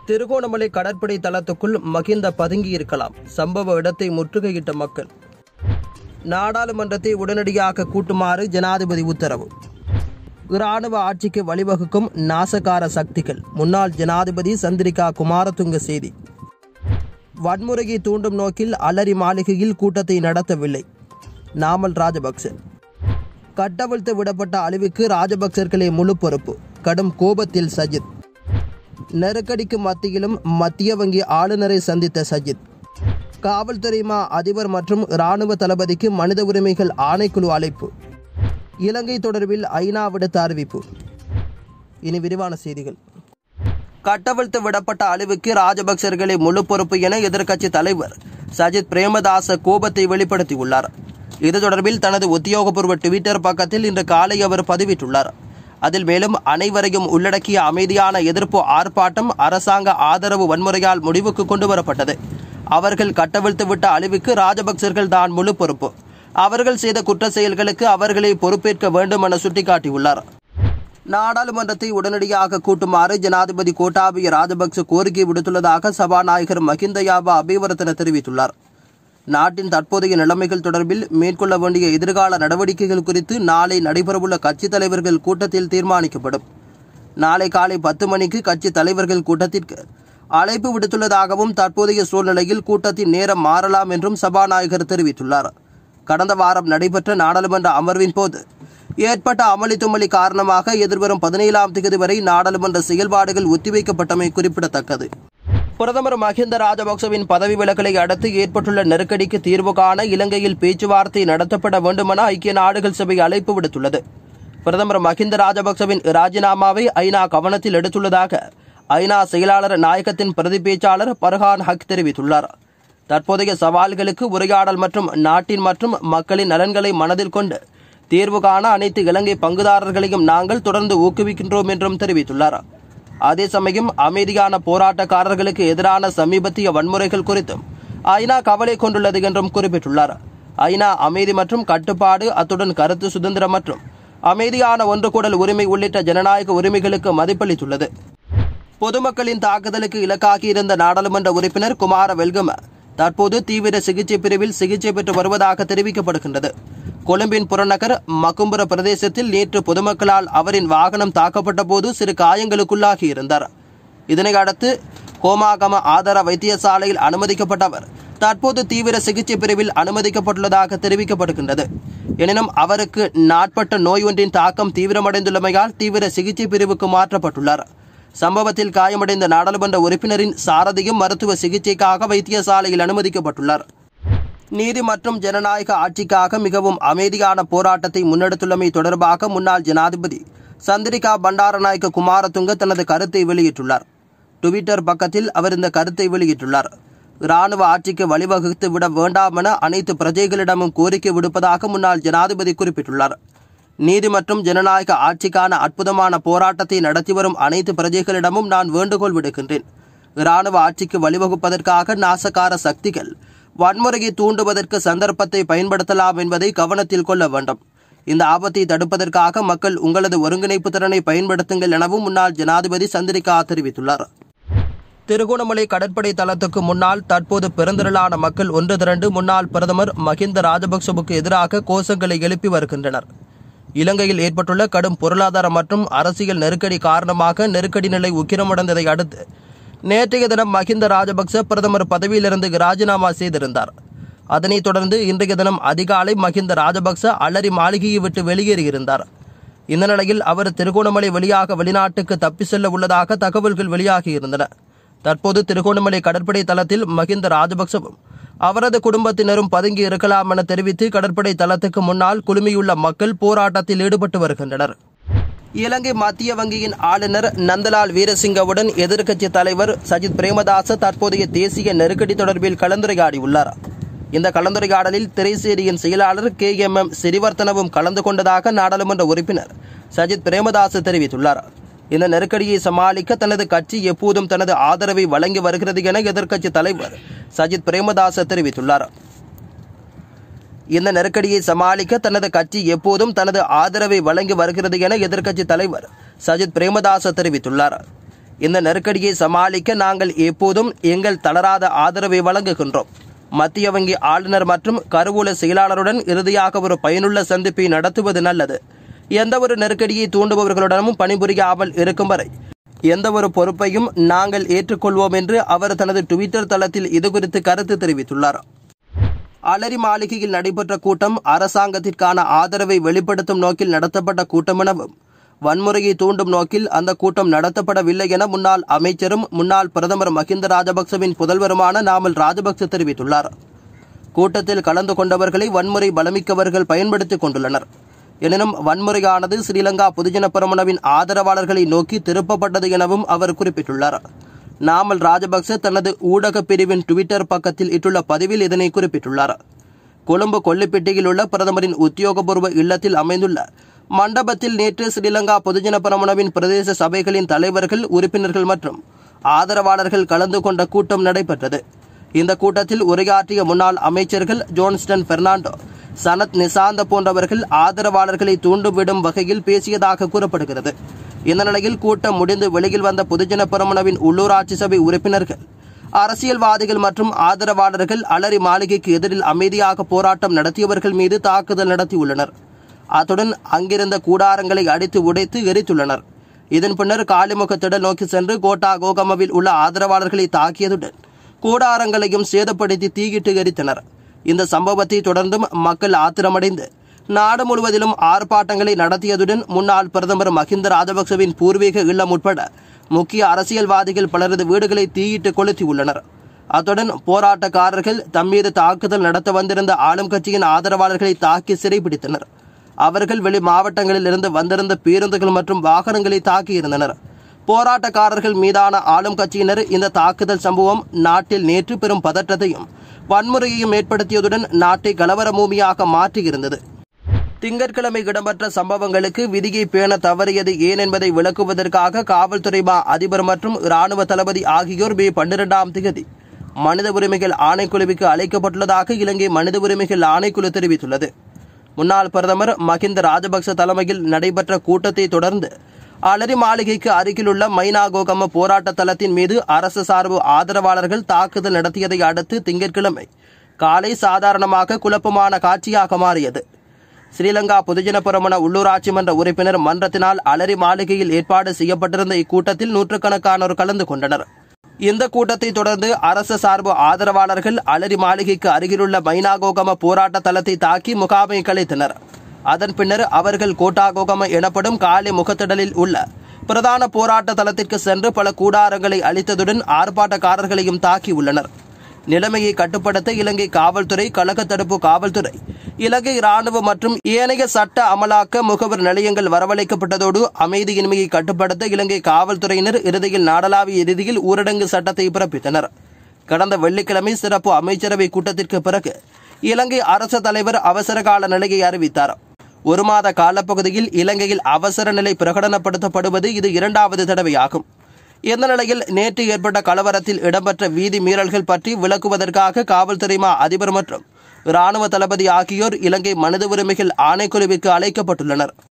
திருகோணமலை கடற்படை தளத்துக்குள் மகிந்த பதுங்கியிருக்கலாம் சம்பவ இடத்தை முற்றுகையிட்ட மக்கள் நாடாளுமன்றத்தை உடனடியாக கூட்டுமாறு ஜனாதிபதி உத்தரவு இராணுவ ஆட்சிக்கு வழிவகுக்கும் நாசகார சக்திகள் முன்னாள் ஜனாதிபதி சந்திரிகா குமாரதுங்க செய்தி வன்முறையை தூண்டும் நோக்கில் அலரி மாளிகையில் கூட்டத்தை நடத்தவில்லை நாமல் ராஜபக்ச கட்டவிழ்த்து விடப்பட்ட அழிவுக்கு ராஜபக்சர்களே முழு பொறுப்பு கடும் கோபத்தில் சஜித் நெருக்கடிக்கு மத்தியிலும் மத்திய வங்கி ஆளுநரை சந்தித்த சஜித் காவல்துறை மா அதிபர் மற்றும் இராணுவ தளபதிக்கு மனித உரிமைகள் ஆணைக்குழு அழைப்பு இலங்கை தொடர்பில் ஐநா விடுத்த அறிவிப்பு இனி விரிவான செய்திகள் கட்டவிழ்த்து விடப்பட்ட அழிவுக்கு ராஜபக்சர்களே முழு பொறுப்பு என எதிர்க்கட்சி தலைவர் சஜித் பிரேமதாச கோபத்தை வெளிப்படுத்தியுள்ளார் இது தொடர்பில் தனது உத்தியோகபூர்வ ட்விட்டர் பக்கத்தில் இன்று காலை அவர் பதிவிட்டுள்ளார் அதில் மேலும் அனைவரையும் உள்ளடக்கிய அமைதியான எதிர்ப்பு ஆர்ப்பாட்டம் அரசாங்க ஆதரவு வன்முறையால் முடிவுக்கு கொண்டு வரப்பட்டது அவர்கள் கட்டவிழ்த்து விட்ட அழிவுக்கு ராஜபக்சர்கள் தான் முழு பொறுப்பு அவர்கள் செய்த குற்ற செயல்களுக்கு அவர்களே பொறுப்பேற்க வேண்டும் என சுட்டிக்காட்டியுள்ளார் நாடாளுமன்றத்தை உடனடியாக கூட்டுமாறு ஜனாதிபதி கோட்டாபய ராஜபக்ச கோரிக்கை விடுத்துள்ளதாக சபாநாயகர் மஹிந்த யாபா அபிவர்த்தன தெரிவித்துள்ளார் நாட்டின் தற்போதைய நிலைமைகள் தொடர்பில் மேற்கொள்ள வேண்டிய எதிர்கால நடவடிக்கைகள் குறித்து நாளை நடைபெறவுள்ள கட்சித் தலைவர்கள் கூட்டத்தில் தீர்மானிக்கப்படும் நாளை காலை பத்து மணிக்கு கட்சி தலைவர்கள் கூட்டத்திற்கு அழைப்பு விடுத்துள்ளதாகவும் தற்போதைய சூழ்நிலையில் கூட்டத்தின் நேரம் மாறலாம் என்றும் சபாநாயகர் தெரிவித்துள்ளார் கடந்த வாரம் நடைபெற்ற நாடாளுமன்ற அமர்வின் போது ஏற்பட்ட அமளி தும்மலி காரணமாக எதிர்வரும் பதினேழாம் தேதி வரை நாடாளுமன்ற செயல்பாடுகள் ஒத்திவைக்கப்பட்டமை குறிப்பிடத்தக்கது பிரதமர் மஹிந்த ராஜபக்சவின் பதவி விலகலை அடுத்து ஏற்பட்டுள்ள நெருக்கடிக்கு தீர்வு காண இலங்கையில் பேச்சுவார்த்தை நடத்தப்பட வேண்டுமென ஐக்கிய நாடுகள் சபை அழைப்பு விடுத்துள்ளது பிரதமர் மஹிந்த ராஜபக்சவின் ராஜினாமாவை ஐநா கவனத்தில் எடுத்துள்ளதாக ஐநா செயலாளர் நாயகத்தின் பிரதி பேச்சாளர் பர்ஹான் ஹக் தெரிவித்துள்ளார் தற்போதைய சவால்களுக்கு உரையாடல் மற்றும் நாட்டின் மற்றும் மக்களின் நலன்களை மனதில் கொண்டு தீர்வு காண அனைத்து இலங்கை பங்குதாரர்களையும் நாங்கள் தொடர்ந்து ஊக்குவிக்கின்றோம் என்றும் தெரிவித்துள்ளார் அதே சமயம் அமைதியான போராட்டக்காரர்களுக்கு எதிரான சமீபத்திய வன்முறைகள் குறித்தும் ஐநா கவலை கொண்டுள்ளது என்றும் குறிப்பிட்டுள்ளார் ஐநா அமைதி மற்றும் கட்டுப்பாடு அத்துடன் கருத்து சுதந்திரம் மற்றும் அமைதியான ஒன்று கூடல் உரிமை உள்ளிட்ட ஜனநாயக உரிமைகளுக்கு மதிப்பளித்துள்ளது பொதுமக்களின் தாக்குதலுக்கு இலக்காகியிருந்த நாடாளுமன்ற உறுப்பினர் குமார வெல்கம தற்போது தீவிர சிகிச்சை பிரிவில் சிகிச்சை பெற்று வருவதாக தெரிவிக்கப்படுகின்றது கொழும்பின் புறநகர் மக்கும்புர பிரதேசத்தில் நேற்று பொதுமக்களால் அவரின் வாகனம் தாக்கப்பட்ட போது சிறு காயங்களுக்குள்ளாகி இருந்தார் இதனை அடுத்து கோமாகம ஆதார வைத்தியசாலையில் அனுமதிக்கப்பட்ட அவர் தற்போது தீவிர சிகிச்சை பிரிவில் அனுமதிக்கப்பட்டுள்ளதாக தெரிவிக்கப்படுகின்றது எனினும் அவருக்கு நாட்பட்ட நோய் ஒன்றின் தாக்கம் தீவிரமடைந்துள்ளமையால் தீவிர சிகிச்சை பிரிவுக்கு மாற்றப்பட்டுள்ளார் சம்பவத்தில் காயமடைந்த நாடாளுமன்ற உறுப்பினரின் சாரதியும் மருத்துவ சிகிச்சைக்காக வைத்தியசாலையில் அனுமதிக்கப்பட்டுள்ளார் நீதி மற்றும் ஜனநாயக ஆட்சிக்காக மிகவும் அமைதியான போராட்டத்தை முன்னெடுத்துள்ளமை தொடர்பாக முன்னாள் ஜனாதிபதி சந்திரிகா பண்டாரநாயக்க குமாரதுங்க தனது கருத்தை வெளியிட்டுள்ளார் டுவிட்டர் பக்கத்தில் அவர் இந்த கருத்தை வெளியிட்டுள்ளார் இராணுவ ஆட்சிக்கு வழிவகுத்து விட வேண்டாம் என அனைத்து பிரஜைகளிடமும் கோரிக்கை விடுப்பதாக முன்னாள் ஜனாதிபதி குறிப்பிட்டுள்ளார் நீதி மற்றும் ஜனநாயக ஆட்சிக்கான அற்புதமான போராட்டத்தை நடத்தி வரும் அனைத்து பிரஜைகளிடமும் நான் வேண்டுகோள் விடுக்கின்றேன் இராணுவ ஆட்சிக்கு வழிவகுப்பதற்காக நாசகார சக்திகள் வன்முறையை தூண்டுவதற்கு சந்தர்ப்பத்தை பயன்படுத்தலாம் என்பதை கவனத்தில் கொள்ள வேண்டும் இந்த ஆபத்தை தடுப்பதற்காக மக்கள் உங்களது ஒருங்கிணைப்பு திறனை பயன்படுத்துங்கள் எனவும் முன்னாள் ஜனாதிபதி சந்திரிகா தெரிவித்துள்ளார் திருகோணமலை கடற்படை தளத்துக்கு முன்னால் தற்போது பெருந்திரளான மக்கள் ஒன்று திரண்டு முன்னாள் பிரதமர் மஹிந்த ராஜபக்சவுக்கு எதிராக கோஷங்களை எழுப்பி வருகின்றனர் இலங்கையில் ஏற்பட்டுள்ள கடும் பொருளாதார மற்றும் அரசியல் நெருக்கடி காரணமாக நெருக்கடி நிலை உக்கிரமடைந்ததை அடுத்து நேற்றைய தினம் மஹிந்த ராஜபக்ச பிரதமர் பதவியிலிருந்து ராஜினாமா செய்திருந்தார் அதனைத் தொடர்ந்து இன்றைய தினம் அதிகாலை மஹிந்த ராஜபக்ச அலரி மாளிகையை விட்டு வெளியேறியிருந்தார் இந்த நிலையில் அவர் திருகோணமலை வழியாக வெளிநாட்டுக்கு தப்பி செல்ல உள்ளதாக தகவல்கள் வெளியாகியிருந்தன தற்போது திருகோணமலை கடற்படை தளத்தில் மஹிந்த ராஜபக்சவும் அவரது குடும்பத்தினரும் பதுங்கி இருக்கலாம் என தெரிவித்து கடற்படை தளத்துக்கு முன்னால் குழுமியுள்ள மக்கள் போராட்டத்தில் ஈடுபட்டு வருகின்றனர் இலங்கை மத்திய வங்கியின் ஆளுநர் நந்தலால் வீரசிங்கவுடன் எதிர்க்கட்சி தலைவர் சஜித் பிரேமதாச தற்போதைய தேசிய நெருக்கடி தொடர்பில் கலந்துரையாடியுள்ளார் இந்த கலந்துரையாடலில் திரைசேரியின் செயலாளர் கே எம் எம் சிறிவர்த்தனவும் கலந்து கொண்டதாக நாடாளுமன்ற உறுப்பினர் சஜித் பிரேமதாச தெரிவித்துள்ளார் இந்த நெருக்கடியை சமாளிக்க தனது கட்சி எப்போதும் தனது ஆதரவை வழங்கி வருகிறது என எதிர்க்கட்சி தலைவர் சஜித் பிரேமதாச தெரிவித்துள்ளார் இந்த நெருக்கடியை சமாளிக்க தனது கட்சி எப்போதும் தனது ஆதரவை வழங்கி வருகிறது என எதிர்க்கட்சி தலைவர் சஜித் பிரேமதாச தெரிவித்துள்ளார் இந்த நெருக்கடியை சமாளிக்க நாங்கள் எப்போதும் எங்கள் தளராத ஆதரவை வழங்குகின்றோம் மத்திய வங்கி ஆளுநர் மற்றும் கருவூல செயலாளருடன் இறுதியாக ஒரு பயனுள்ள சந்திப்பை நடத்துவது நல்லது எந்த ஒரு நெருக்கடியை தூண்டுபவர்களுடனும் பணிபுரியாமல் இருக்கும் வரை எந்த ஒரு பொறுப்பையும் நாங்கள் ஏற்றுக்கொள்வோம் என்று அவர் தனது டுவிட்டர் தளத்தில் இதுகுறித்து கருத்து தெரிவித்துள்ளார் அலரி மாளிகையில் நடைபெற்ற கூட்டம் அரசாங்கத்திற்கான ஆதரவை வெளிப்படுத்தும் நோக்கில் நடத்தப்பட்ட கூட்டம் எனவும் வன்முறையை தூண்டும் நோக்கில் அந்த கூட்டம் நடத்தப்படவில்லை என முன்னாள் அமைச்சரும் முன்னாள் பிரதமர் மஹிந்த ராஜபக்சவின் புதல்வருமான நாமல் ராஜபக்ச தெரிவித்துள்ளார் கூட்டத்தில் கலந்து கொண்டவர்களை வன்முறை பலமிக்கவர்கள் பயன்படுத்திக் கொண்டுள்ளனர் எனினும் வன்முறையானது ஸ்ரீலங்கா பொதுஜன பெரமுனவின் ஆதரவாளர்களை நோக்கி திருப்பப்பட்டது எனவும் அவர் குறிப்பிட்டுள்ளார் நாமல் ராஜபக்ச தனது ஊடக பிரிவின் டுவிட்டர் பக்கத்தில் இட்டுள்ள பதிவில் இதனை குறிப்பிட்டுள்ளார் கொழும்பு கொல்லிப்பட்டியில் உள்ள பிரதமரின் உத்தியோகபூர்வ இல்லத்தில் அமைந்துள்ள மண்டபத்தில் நேற்று ஸ்ரீலங்கா பொதுஜன பெரமுனவின் பிரதேச சபைகளின் தலைவர்கள் உறுப்பினர்கள் மற்றும் ஆதரவாளர்கள் கலந்து கொண்ட கூட்டம் நடைபெற்றது இந்த கூட்டத்தில் உரையாற்றிய முன்னாள் அமைச்சர்கள் ஜோன்ஸ்டன் பெர்னாண்டோ சனத் நிசாந்த போன்றவர்கள் ஆதரவாளர்களை தூண்டுவிடும் வகையில் பேசியதாக கூறப்படுகிறது இந்த நிலையில் கூட்டம் முடிந்து வெளியில் வந்த பொதுஜன பெரமுனவின் உள்ளூராட்சி சபை உறுப்பினர்கள் அரசியல்வாதிகள் மற்றும் ஆதரவாளர்கள் அலரி மாளிகைக்கு எதிரில் அமைதியாக போராட்டம் நடத்தியவர்கள் மீது தாக்குதல் நடத்தியுள்ளனர் அத்துடன் அங்கிருந்த கூடாரங்களை அடித்து உடைத்து எரித்துள்ளனர் இதன் பின்னர் காலிமுகத்திடல் நோக்கி சென்று கோட்டா கோகமவில் உள்ள ஆதரவாளர்களை தாக்கியதுடன் கூடாரங்களையும் சேதப்படுத்தி தீயிட்டு எரித்தனர் இந்த சம்பவத்தை தொடர்ந்தும் மக்கள் ஆத்திரமடைந்து நாடு முழுவதிலும் ஆர்ப்பாட்டங்களை நடத்தியதுடன் முன்னாள் பிரதமர் மஹிந்த ராஜபக்சவின் பூர்வீக இல்லம் உட்பட முக்கிய அரசியல்வாதிகள் பலரது வீடுகளை தீயிட்டு கொளுத்தியுள்ளனர் அத்துடன் போராட்டக்காரர்கள் தம்மீது தாக்குதல் நடத்த வந்திருந்த ஆளும் கட்சியின் ஆதரவாளர்களை தாக்கி சிறைபிடித்தனர் அவர்கள் வெளி மாவட்டங்களில் இருந்து வந்திருந்த பேருந்துகள் மற்றும் வாகனங்களை தாக்கியிருந்தனர் போராட்டக்காரர்கள் மீதான ஆளும் கட்சியினர் இந்த தாக்குதல் சம்பவம் நாட்டில் நேற்று பெரும் பதற்றத்தையும் வன்முறையையும் ஏற்படுத்தியதுடன் நாட்டை கலவர பூமியாக மாற்றியிருந்தது திங்கட்கிழமை இடம்பெற்ற சம்பவங்களுக்கு விதியை பேண தவறியது ஏன் என்பதை விளக்குவதற்காக காவல்துறை மா அதிபர் மற்றும் இராணுவ தளபதி ஆகியோர் மே பன்னிரெண்டாம் தேதி மனித உரிமைகள் ஆணைக்குழுவுக்கு அழைக்கப்பட்டுள்ளதாக இலங்கை மனித உரிமைகள் ஆணைக்குழு தெரிவித்துள்ளது முன்னாள் பிரதமர் மஹிந்த ராஜபக்ச தலைமையில் நடைபெற்ற கூட்டத்தை தொடர்ந்து அலரி மாளிகைக்கு அருகிலுள்ள மைனாகோகம போராட்ட தளத்தின் மீது அரசு சார்பு ஆதரவாளர்கள் தாக்குதல் நடத்தியதை அடுத்து திங்கட்கிழமை காலை சாதாரணமாக குழப்பமான காட்சியாக மாறியது ஸ்ரீலங்கா பொதுஜன பெரமுன உள்ளூராட்சி மன்ற உறுப்பினர் மன்றத்தினால் அலரி மாளிகையில் ஏற்பாடு செய்யப்பட்டிருந்த இக்கூட்டத்தில் நூற்றுக்கணக்கானோர் கலந்து கொண்டனர் இந்த கூட்டத்தை தொடர்ந்து அரசு சார்பு ஆதரவாளர்கள் அலரி மாளிகைக்கு அருகிலுள்ள மைனாகோகம போராட்ட தளத்தை தாக்கி முகாமை கலைத்தனர் அதன் பின்னர் அவர்கள் கோட்டாகோகம எனப்படும் காலி முகத்திடலில் உள்ள பிரதான போராட்ட தளத்திற்கு சென்று பல கூடாரங்களை அளித்ததுடன் ஆர்ப்பாட்டக்காரர்களையும் தாக்கியுள்ளனர் நிலைமையை கட்டுப்படுத்த இலங்கை காவல்துறை கழக தடுப்பு காவல்துறை இலங்கை ராணுவ மற்றும் ஏனைய சட்ட அமலாக்க முகவர் நிலையங்கள் வரவழைக்கப்பட்டதோடு அமைதியின்மையை கட்டுப்படுத்த இலங்கை காவல்துறையினர் இறுதியில் நாடளாவிய இறுதியில் ஊரடங்கு சட்டத்தை பிறப்பித்தனர் கடந்த வெள்ளிக்கிழமை சிறப்பு அமைச்சரவை கூட்டத்திற்கு பிறகு இலங்கை அரசு தலைவர் அவசர கால நிலையை அறிவித்தார் ஒரு மாத காலப்பகுதியில் இலங்கையில் அவசர நிலை பிரகடனப்படுத்தப்படுவது இது இரண்டாவது தடவையாகும் இந்த நிலையில் நேற்று ஏற்பட்ட கலவரத்தில் இடம்பெற்ற வீதி மீறல்கள் பற்றி விளக்குவதற்காக காவல்துறை மா அதிபர் மற்றும் இராணுவ தளபதி ஆகியோர் இலங்கை மனித உரிமைகள் ஆணைக்குழுவிற்கு அழைக்கப்பட்டுள்ளனர்